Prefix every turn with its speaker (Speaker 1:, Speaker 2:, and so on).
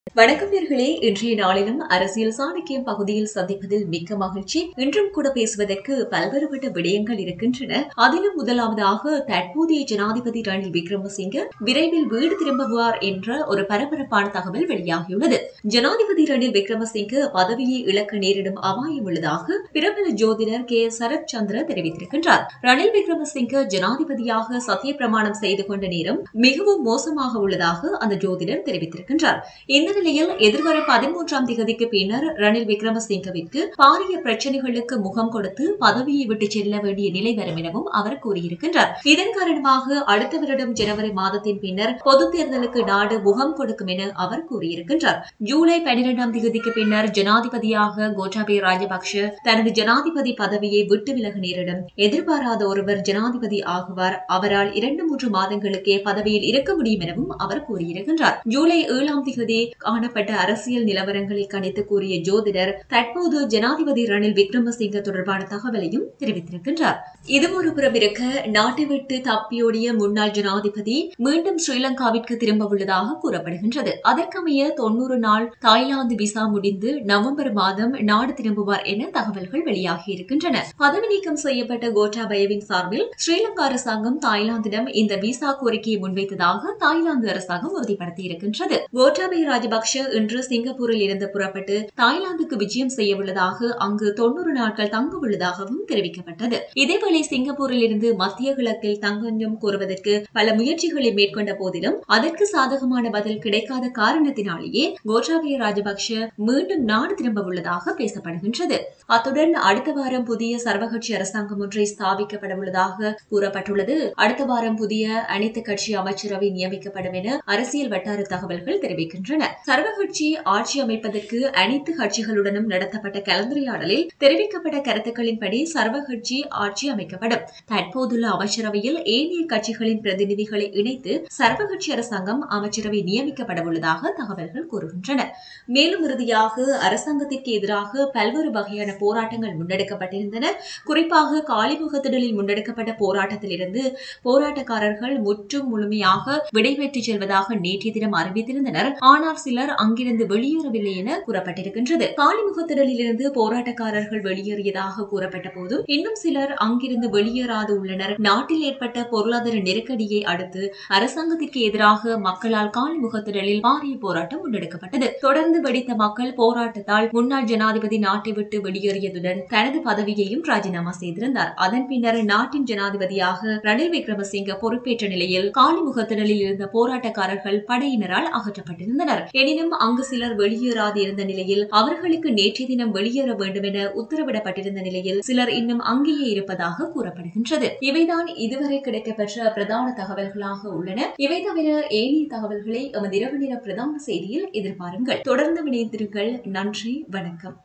Speaker 1: வணக்கம் நேர்களே இன்றைய நாளிலும் அரசியல் சாணக்கியம் பகுதியில் சந்திப்பதில் மிக்க மகிழ்ச்சி இன்றும் கூட பேசுவதற்கு பல்வேறுபட்ட விடயங்கள் இருக்கின்றன அதிலும் முதலாவதாக தற்போதைய ஜனாதிபதி ரணில் விக்ரமசிங்க விரைவில் வீடு திரும்புவார் என்ற ஒரு பரபரப்பான தகவல் வெளியாகியுள்ளது ஜனாதிபதி ரணில் விக்ரமசிங்க பதவியை இழக்க நேரிடும் அபாயம் உள்ளதாக பிரபல ஜோதிடர் கே சரத் சந்திர தெரிவித்திருக்கின்றார் ரணில் விக்ரமசிங்க ஜனாதிபதியாக சத்திய பிரமாணம் செய்து கொண்ட நேரம் மிகவும் மோசமாக உள்ளதாக அந்த ஜோதிடர் தெரிவித்திருக்கின்றார் இந்த நிலையில் எதிர்வரும் பதிமூன்றாம் தேதிக்கு பின்னர் ரணில் விக்ரமசிங்கவிற்கு பாரிய பிரச்சனைகளுக்கு முகம் கொடுத்து பதவியை விட்டு செல்ல வேண்டிய நிலை வரும் எனவும் அவர் கூறியிருக்கின்றார் இதன் காரணமாக அடுத்த வருடம் ஜனவரி மாதத்தின் பின்னர் பொதுத் தேர்தலுக்கு நாடு முகம் கொடுக்கும் என அவர் கூறியிருக்கின்றார் ஜூலை பனிரெண்டாம் தேதிக்கு பின்னர் ஜனாதிபதியாக கோட்டாபய ராஜபக்ஷ தனது ஜனாதிபதி பதவியை விட்டு விலக நேரிடும் எதிர்பாராத ஒருவர் ஜனாதிபதி ஆகுவார் அவரால் இரண்டு மூன்று மாதங்களுக்கே பதவியில் இருக்க முடியும் எனவும் அவர் கூறியிருக்கின்றார் ஜூலை ஏழாம் தேதி காணப்பட்ட அரசியல் நிலவரங்களை கணித்து கூறிய ஜோதிடர் தற்போது ஜனாதிபதி ரணில் விக்ரமசிங்க தொடர்பான தகவலையும் தெரிவித்திருக்கின்றார் இது ஒரு புறம் இருக்க நாட்டை விட்டு தப்பியோடிய முன்னாள் ஜனாதிபதி மீண்டும் ஸ்ரீலங்காவிற்கு திரும்ப உள்ளதாக கூறப்படுகின்றது அதற்கமைய தொன்னூறு நாள் தாய்லாந்து விசா முடிந்து நவம்பர் மாதம் நாடு திரும்புவார் என தகவல்கள் வெளியாகி இருக்கின்றன பதவி நீக்கம் செய்யப்பட்ட கோட்டாபயவின் சார்பில் ஸ்ரீலங்கா அரசாங்கம் தாய்லாந்திடம் இந்த விசா கோரிக்கையை முன்வைத்ததாக தாய்லாந்து அரசாங்கம் உறுதிப்படுத்தியிருக்கின்றது கோட்டாபய ராஜபக்ஷ இன்று சிங்கப்பூரில் இருந்து புறப்பட்டு தாய்லாந்துக்கு விஜயம் செய்ய உள்ளதாக அங்கு தொன்னூறு நாட்கள் தங்க உள்ளதாகவும் தெரிவிக்கப்பட்டது இதேவேளை சிங்கப்பூரில் இருந்து மத்திய கிழக்கில் தங்கஞ்சம் கோருவதற்கு பல முயற்சிகளை மேற்கொண்ட போதிலும் அதற்கு சாதகமான பதில் கிடைக்காத காரணத்தினாலேயே கோட்டாபய ராஜபக்ஷ மீண்டும் நாடு திரும்ப உள்ளதாக பேசப்படுகின்றது அத்துடன் அடுத்த வாரம் புதிய சர்வகட்சி அரசாங்கம் ஒன்றை ஸ்தாபிக்கப்பட உள்ளதாக கூறப்பட்டுள்ளது அடுத்த வாரம் புதிய அனைத்து கட்சி அமைச்சரவை நியமிக்கப்படும் என அரசியல் வட்டார தகவல்கள் தெரிவிக்கின்றன சர்வகட்சி ஆட்சி அமைப்பதற்கு அனைத்து கட்சிகளுடனும் நடத்தப்பட்ட கலந்துரையாடலில் தெரிவிக்கப்பட்ட கருத்துக்களின்படி சர்வகட்சி ஆட்சி அமைக்கப்படும் தற்போதுள்ள அமைச்சரவையில் ஏனைய கட்சிகளின் பிரதிநிதிகளை இணைத்து சர்வகட்சி அரசாங்கம் அமைச்சரவை நியமிக்கப்பட உள்ளதாக தகவல்கள் கூறுகின்றன மேலும் இறுதியாக அரசாங்கத்திற்கு எதிராக பல்வேறு வகையான போராட்டங்கள் முன்னெடுக்கப்பட்டிருந்தன குறிப்பாக காலிமுகத்திடலில் முன்னெடுக்கப்பட்ட போராட்டத்திலிருந்து போராட்டக்காரர்கள் முற்றும் முழுமையாக விடைபெற்றுச் செல்வதாக நேற்றைய தினம் அறிவித்திருந்தனர் ஆனால் சிலர் அங்கிருந்து வெளியேறவில்லை என கூறப்பட்டிருக்கின்றது காலிமுகத்திடலில் இருந்து போராட்டக்காரர்கள் வெளியேறியதாக கூறப்பட்ட போது இன்னும் சிலர் அங்கிருந்து வெளியேறாது உள்ளனர் நாட்டில் ஏற்பட்ட பொருளாதார நெருக்கடியை அடுத்து அரசாங்கத்திற்கு எதிராக மக்களால் காலிமுகத்திடலில் பாரிய போராட்டம் முன்னெடுக்கப்பட்டது தொடர்ந்து வெடித்த மக்கள் போராட்டத்தால் முன்னாள் ஜனாதிபதி நாட்டை விட்டு வெளியேறியதுடன் தனது பதவியையும் ராஜினாமா செய்திருந்தார் அதன் பின்னர் நாட்டின் ஜனாதிபதியாக ரணில் விக்ரமசிங்க பொறுப்பேற்ற நிலையில் காலிமுகத்திடலில் இருந்த போராட்டக்காரர்கள் படையினரால் அகற்றப்பட்டிருந்தனர் எனினும் அங்கு சிலர் வெளியேறாது இருந்த நிலையில் அவர்களுக்கு நேற்றைய தினம் வெளியேற வேண்டும் என உத்தரவிடப்பட்டிருந்த நிலையில் சிலர் இன்னும் அங்கேயே இருப்பதாக கூறப்படுகின்றது இவைதான் இதுவரை கிடைக்கப்பெற்ற பிரதான தகவல்களாக உள்ளன இவை தவிர ஏனைய தகவல்களை எமது இரவு நேர பிரதான செய்தியில் எதிர்பாருங்கள் தொடர்ந்து இணைந்திருங்கள் நன்றி வணக்கம்